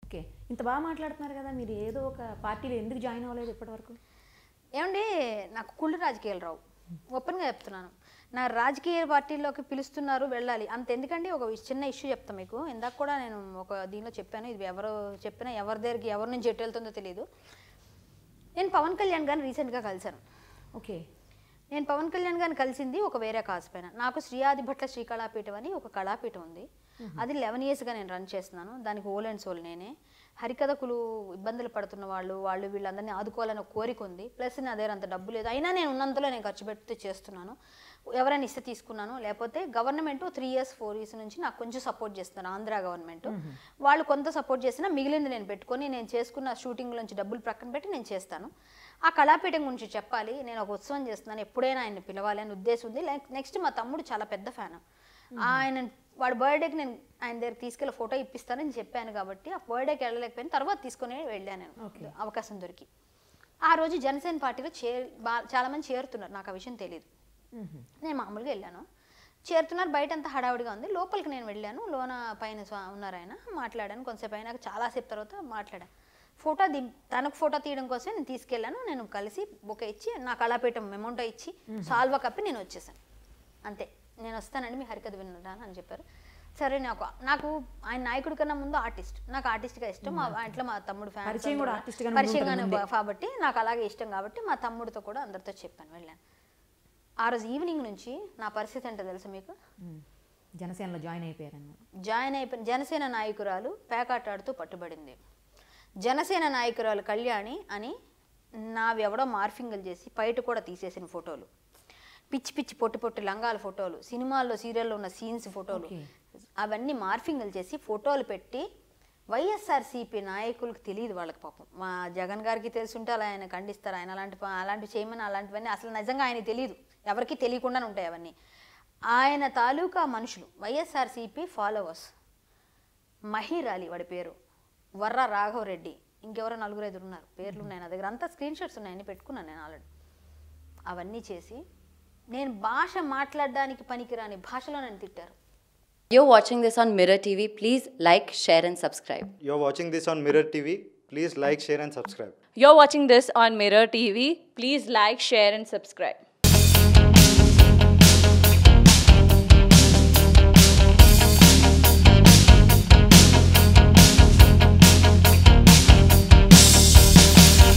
Okay ఇంత బాగా మాట్లాడుతున్నారు కదా మీరు ఏదో ఒక పార్టీలో ఎందుకు జాయిన్ అవ్వలేదు ఇప్పటివరకు ఏమండి నాకు కుళ్ళు రాజకీయాలు రావు ఓపెన్గా చెప్తున్నాను నా రాజకీయ పార్టీలోకి పిలుస్తున్నారు వెళ్ళాలి అంత ఎందుకండి ఒక చిన్న ఇష్యూ చెప్తా మీకు ఇందాక కూడా నేను ఒక దీనిలో చెప్పాను ఇది ఎవరు చెప్పినా ఎవరి దగ్గరికి ఎవరి నుంచి ఎటు వెళ్తుందో తెలియదు నేను పవన్ కళ్యాణ్ గారిని రీసెంట్గా కలిశాను ఓకే నేను పవన్ కళ్యాణ్ గారిని కలిసింది ఒక వేరే కాజ్ పైన నాకు శ్రీయాది భట్ల శ్రీకళాపీఠం అని ఒక కళాపీఠం ఉంది అది లెవెన్ ఇయర్స్గా నేను రన్ చేస్తున్నాను దానికి హోల్ అండ్ సోల్ నేనే హరికథకులు ఇబ్బందులు పడుతున్న వాళ్ళు వాళ్ళు వీళ్ళందరినీ ఆదుకోవాలని ఒక కోరిక ఉంది ప్లస్ నా దగ్గర అంత డబ్బు లేదు అయినా నేను ఉన్నంతలో నేను ఖర్చు పెట్టి చేస్తున్నాను ఎవరైనా ఇస్తే తీసుకున్నాను లేకపోతే government three years four years నుంచి నాకు కొంచెం సపోర్ట్ చేస్తున్నారు ఆంధ్ర గవర్నమెంట్ వాళ్ళు కొంత సపోర్ట్ చేసినా మిగిలింది నేను పెట్టుకొని నేను చేసుకున్న షూటింగ్ నుంచి డబ్బులు ప్రక్కన పెట్టి నేను చేస్తాను ఆ కళాపీఠం గురించి చెప్పాలి నేను ఒక ఉత్సవం చేస్తున్నాను ఎప్పుడైనా ఆయన్ని పిలవాలి అని ఉద్దేశం ఉంది నెక్స్ట్ మా తమ్ముడు చాలా పెద్ద ఫ్యాన్ ఆయన వాడి బర్త్డేకి నేను ఆయన దగ్గర తీసుకెళ్ళి ఫోటో ఇప్పిస్తానని చెప్పాను కాబట్టి ఆ బర్త్డేకి వెళ్ళలేకపోయిన తర్వాత తీసుకొని వెళ్ళాను నేను Okay. అవకాశం దొరికి ఆ రోజు జనసేన పార్టీలో చేర్ బా- చాలా మంది చేరుతున్నారు నాకు ఆ విషయం తెలియదు నేను మామూలుగా వెళ్ళాను చేరుతున్నారు బయట అంతా హడావుడిగా ఉంది లోపలికి నేను వెళ్ళాను లోన పైన స్వా- ఉన్నారు ఆయన మాట్లాడాను కొంతసేపు అయినాక చాలాసేపు తర్వాత మాట్లాడాను ఫోటో ది తనకు ఫోటో తీయడం కోసం నేను తీసుకెళ్ళాను నేను కలిసి బొక్క ఇచ్చి నా కళాపీఠం మెమౌంటో ఇచ్చి సాల్వా కప్పి నేను వచ్చేసాను అంతే నేను వస్తానండి మీ హరికథ విన్నాను అని చెప్పారు సరే నాకు నాకు ఆయన నాయకుడి కన్నా ముందు ఆర్టిస్ట్ నాకు ఆర్టిస్ట్గా ఇష్టం మా ఇంట్లో మా తమ్ముడు ఫ్యాన్స్ పరిచయం కూడా artist గానే పరిచయంగానే ఉంటుంది కాబట్టి నాకు అలాగే ఇష్టం కాబట్టి మా తమ్ముడితో కూడా అందరితో చెప్పాను వెళ్ళాను ఆ రోజు ఈవినింగ్ నుంచి నా పరిస్థితి ఏంటో తెలుసా మీకు మ్మ్. జనసేనలో జాయిన్ అయిపోయారన్నమాట జాయిన్ అయిపోయిన జనసేన నాయకురాలు పేకాటాడుతూ పట్టుబడింది జనసేన నాయకురాలు కళ్యాణి అని నావి ఎవడో మార్ఫింగులు చేసి బయట కూడా తీసేసిన ఫోటోలు పిచ్చి పిచ్చి పొట్టి పొట్టి లంగాల ఫోటోలు సినిమాల్లో సీరియల్లో ఉన్న సీన్స్ ఫోటోలు Okay. అవన్నీ మార్ఫింగులు చేసి ఫోటోలు పెట్టి వైఎస్ఆర్సీపీ నాయకులకు తెలియదు వాళ్ళకి పాపం మా జగన్ గారికి తెలుసుంటే అలా ఆయన ఖండిస్తారు ఆయన అలాంటి ప- అలాంటివి చేయమని అలాంటివన్నీ అసలు నిజంగా ఆయన తెలియదు ఎవరికి తెలియకుండానే ఉంటాయి అవన్నీ ఆయన తాలూకా మనుషులు వైఎస్ఆర్సీపీ ఫాలోవర్స్ మహీర్ అలీ వాడి పేరు వర్ర రాఘవరెడ్డి ఇంకెవరో నలుగురు ఐదుగురు ఉన్నారు పేర్లు ఉన్నాయి నా దగ్గర అంతా స్క్రీన్ షాట్స్ ఉన్నాయని పెట్టుకున్నాను నేను ఆల్రెడీ అవన్నీ చేసి నేను భాష మాట్లాడడానికి పనికిరాని భాషలో నన్ను తిట్టారు You're watching this on Mirror TV. Please like, share, and subscribe. You're watching this on Mirror TV. Please like, share, and subscribe. You're watching this on Mirror TV. Please like, share, and subscribe.